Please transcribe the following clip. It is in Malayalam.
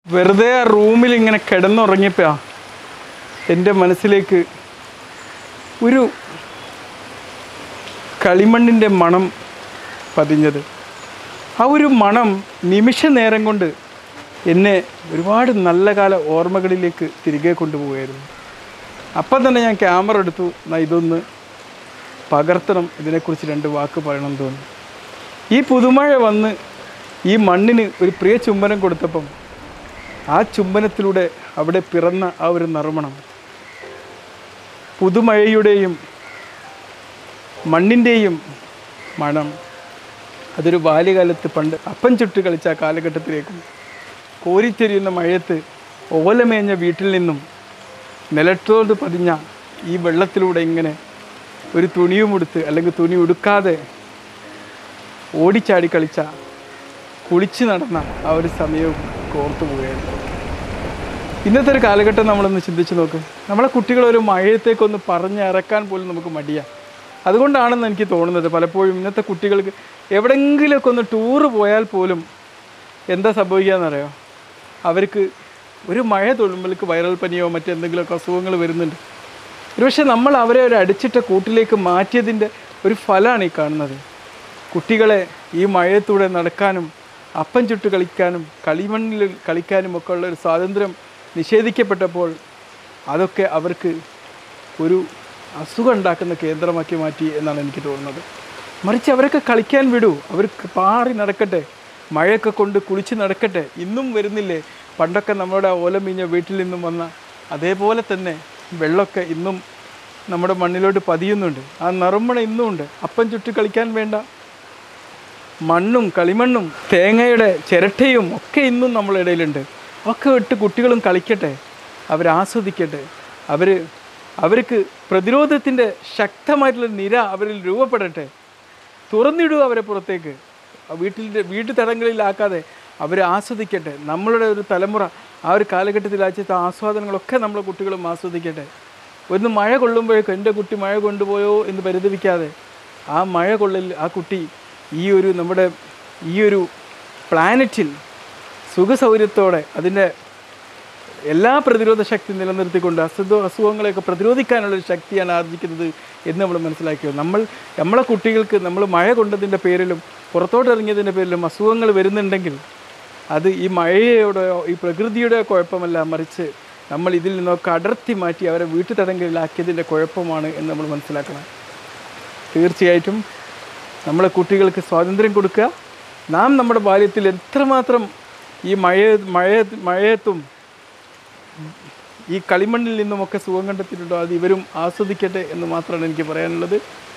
വെറുതെ ആ റൂമിൽ ഇങ്ങനെ കിടന്നുറങ്ങിയപ്പോഴാ എൻ്റെ മനസ്സിലേക്ക് ഒരു കളിമണ്ണിൻ്റെ മണം പതിഞ്ഞത് ആ ഒരു മണം നിമിഷ നേരം കൊണ്ട് എന്നെ ഒരുപാട് നല്ല കാല ഓർമ്മകളിലേക്ക് തിരികെ കൊണ്ടുപോവുകയായിരുന്നു അപ്പം തന്നെ ഞാൻ ക്യാമറ എടുത്തു എന്നാ ഇതൊന്ന് പകർത്തണം ഇതിനെക്കുറിച്ച് രണ്ട് വാക്ക് പറയണം എന്ന് തോന്നി ഈ പുതുമഴ വന്ന് ഈ മണ്ണിന് ഒരു പ്രിയ ചുംബനം കൊടുത്തപ്പം ആ ചുംബനത്തിലൂടെ അവിടെ പിറന്ന ആ ഒരു നറുമണം പുതുമഴയുടെയും മണ്ണിൻ്റെയും മണം അതൊരു ബാല്യകാലത്ത് പണ്ട് അപ്പം ചുട്ട് കളിച്ച ആ കാലഘട്ടത്തിലേക്കും കോരിത്തെരിയുന്ന മഴയത്ത് ഓലമേഞ്ഞ വീട്ടിൽ നിന്നും നിലത്തോട് പതിഞ്ഞ ഈ വെള്ളത്തിലൂടെ ഇങ്ങനെ ഒരു തുണിയും ഉടുത്ത് അല്ലെങ്കിൽ തുണി ഉടുക്കാതെ ഓടിച്ചാടി കളിച്ച കുളിച്ച് നടന്ന ആ ഒരു സമയവും കോർത്തു പോവുകയായിരുന്നു ഇന്നത്തെ ഒരു കാലഘട്ടം നമ്മളൊന്ന് ചിന്തിച്ച് നോക്ക് നമ്മളെ കുട്ടികൾ ഒരു മഴയത്തേക്കൊന്ന് പറഞ്ഞിറക്കാൻ പോലും നമുക്ക് മടിയാണ് അതുകൊണ്ടാണെന്ന് എനിക്ക് തോന്നുന്നത് പലപ്പോഴും ഇന്നത്തെ കുട്ടികൾക്ക് എവിടെയെങ്കിലുമൊക്കെ ഒന്ന് ടൂറ് പോയാൽ പോലും എന്താ സംഭവിക്കുകയെന്നറിയോ അവർക്ക് ഒരു മഴ തൊഴുമ്പോഴേക്ക് വൈറൽ പനിയോ മറ്റെന്തെങ്കിലുമൊക്കെ അസുഖങ്ങൾ വരുന്നുണ്ട് ഒരുപക്ഷെ നമ്മൾ അവരെ ഒരു അടിച്ചിട്ട കൂട്ടിലേക്ക് മാറ്റിയതിൻ്റെ ഒരു ഫലമാണ് ഈ കാണുന്നത് കുട്ടികളെ ഈ മഴയത്തൂടെ നടക്കാനും അപ്പം ചുട്ട് കളിക്കാനും കളിമണ്ണിൽ കളിക്കാനും ഒക്കെ ഉള്ള ഒരു സ്വാതന്ത്ര്യം നിഷേധിക്കപ്പെട്ടപ്പോൾ അതൊക്കെ അവർക്ക് ഒരു അസുഖം ഉണ്ടാക്കുന്ന കേന്ദ്രമാക്കി മാറ്റി എന്നാണ് എനിക്ക് തോന്നുന്നത് മറിച്ച് അവരൊക്കെ കളിക്കാൻ വിടൂ അവർക്ക് പാറി നടക്കട്ടെ മഴയൊക്കെ കൊണ്ട് കുളിച്ച് നടക്കട്ടെ ഇന്നും വരുന്നില്ലേ പണ്ടൊക്കെ നമ്മുടെ ഓലമീഞ്ഞ വീട്ടിൽ നിന്നും വന്ന അതേപോലെ തന്നെ വെള്ളമൊക്കെ ഇന്നും നമ്മുടെ മണ്ണിലോട്ട് പതിയുന്നുണ്ട് ആ നറുമണ ഇന്നും ഉണ്ട് അപ്പം ചുട്ട് കളിക്കാൻ വേണ്ട മണ്ണും കളിമണ്ണും തേങ്ങയുടെ ചിരട്ടയും ഒക്കെ ഇന്നും നമ്മുടെ ഇടയിലുണ്ട് ഒക്കെ ഇട്ട് കുട്ടികളും കളിക്കട്ടെ അവരാസ്വദിക്കട്ടെ അവർ അവർക്ക് പ്രതിരോധത്തിൻ്റെ ശക്തമായിട്ടുള്ള നിര അവരിൽ രൂപപ്പെടട്ടെ തുറന്നിടുക അവരെ പുറത്തേക്ക് ആ വീട്ടിൻ്റെ വീട്ടു തടങ്ങളിലാക്കാതെ അവരെ ആസ്വദിക്കട്ടെ നമ്മളുടെ ഒരു തലമുറ ആ ഒരു കാലഘട്ടത്തിൽ അയച്ച ആസ്വാദനങ്ങളൊക്കെ നമ്മളെ കുട്ടികളും ആസ്വദിക്കട്ടെ ഒന്ന് മഴ കൊള്ളുമ്പോഴേക്കും എൻ്റെ കുട്ടി മഴ കൊണ്ടുപോയോ എന്ന് പരിതപിക്കാതെ ആ മഴ കൊള്ളൽ ആ കുട്ടി ഈ ഒരു നമ്മുടെ ഈ ഒരു പ്ലാനറ്റിൽ സുഖസൗകര്യത്തോടെ അതിൻ്റെ എല്ലാ പ്രതിരോധ ശക്തി നിലനിർത്തിക്കൊണ്ട് അസുഖ അസുഖങ്ങളെയൊക്കെ പ്രതിരോധിക്കാനുള്ള ഒരു ശക്തിയാണ് ആർജിക്കുന്നത് എന്ന് നമ്മൾ മനസ്സിലാക്കിയത് നമ്മൾ നമ്മളെ കുട്ടികൾക്ക് നമ്മൾ മഴ കൊണ്ടതിൻ്റെ പേരിലും പുറത്തോട്ട് ഇറങ്ങിയതിൻ്റെ പേരിലും അസുഖങ്ങൾ വരുന്നുണ്ടെങ്കിൽ അത് ഈ മഴയുടെയോ ഈ പ്രകൃതിയുടെയോ കുഴപ്പമല്ല മറിച്ച് നമ്മൾ ഇതിൽ നിന്നൊക്കെ അടർത്തി മാറ്റി അവരെ വീട്ടുതടങ്കലിലാക്കിയതിൻ്റെ കുഴപ്പമാണ് എന്ന് നമ്മൾ മനസ്സിലാക്കണം തീർച്ചയായിട്ടും നമ്മളെ കുട്ടികൾക്ക് സ്വാതന്ത്ര്യം കൊടുക്കുക നാം നമ്മുടെ ബാല്യത്തിൽ എത്രമാത്രം ഈ മഴ മഴ മഴയത്തും ഈ കളിമണ്ണിൽ നിന്നുമൊക്കെ സുഖം കണ്ടെത്തിയിട്ടുണ്ടോ അത് ഇവരും ആസ്വദിക്കട്ടെ എന്ന് മാത്രമാണ് എനിക്ക് പറയാനുള്ളത്